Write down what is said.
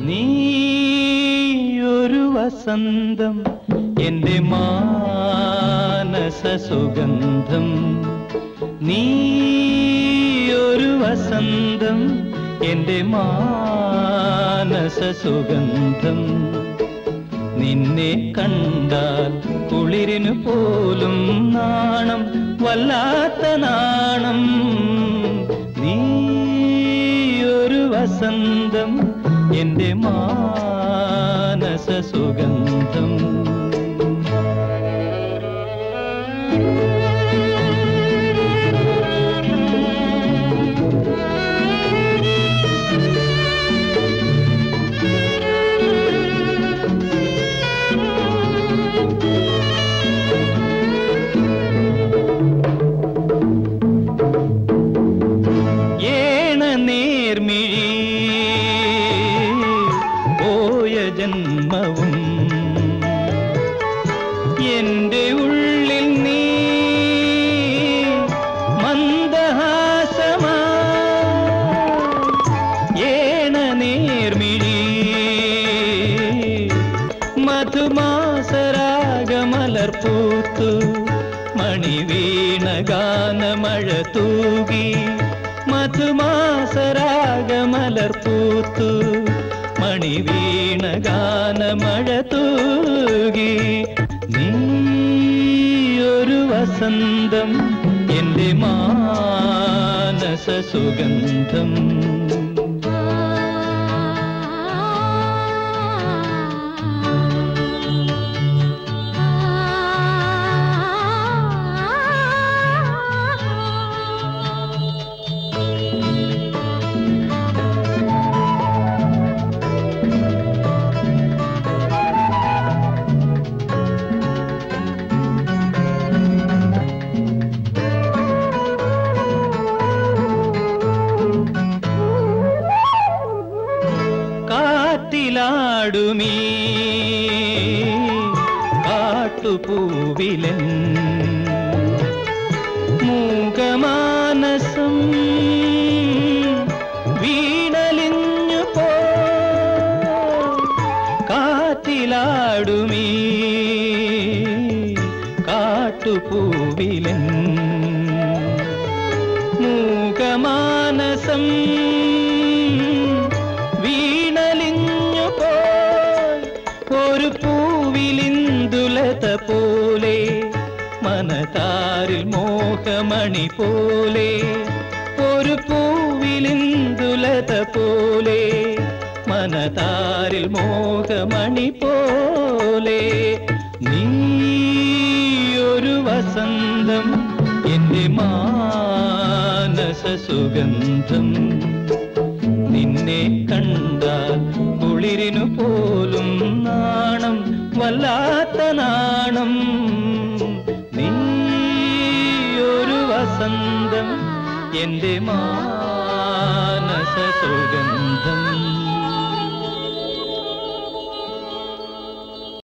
നീ ഒരു വസന്തം എന്റെ മാനസ സുഗന്ധം നീ ഒരു വസന്തം എന്റെ മാനസ സുഗന്ധം നിന്നെ കണ്ടാൽ കുളിരിനു പോലും നാണം വല്ലാത്ത നാണം നീ ഒരു വസന്തം എന്റെ മാനസ സുഗന്ധം ഏണ നേർമിഴി പോയ ജന്മവും എന്റെ ഉള്ളിൽ നീ മന്ദഹാസമാ ഏണ നേർമിഴി മധുമാസരാഗമലർപ്പൂത്തു മണിവീണ ഗാനമഴ തൂകി മധുമാസരാഗമലർപ്പൂത്തു മണിവീണ ഗാനമഴ തൂകി നീ ഒരു വസന്തം എന്റെ മാനസ സുഗന്ധം കാറ്റിലാടുമീ കാട്ടുപൂവിലൻ മൂകമാനസം വീണലിഞ്ഞു പോ കാറ്റിലാടുമീ കാട്ടുപൂവിലൻ മൂകമാനസം വീണലിഞ്ഞു പോയി ഒരു പൂവിലിന്ദുലത പോലെ മനതാരിൽ മോഹമണി പോലെ ഒരു പൂവിലിന്ദുലത പോലെ മനതാരിൽ മോഹമണി പോലെ നീ ഒരു വസന്തം എന്റെ മാനസ സുഗന്ധം നിന്നെ കണ്ടാൽ കുളിരിനു പോലും നാണം വല്ലാത്ത നാണം നീ ഒരു വസന്തം എന്റെ മാനസ സുഗന്ധം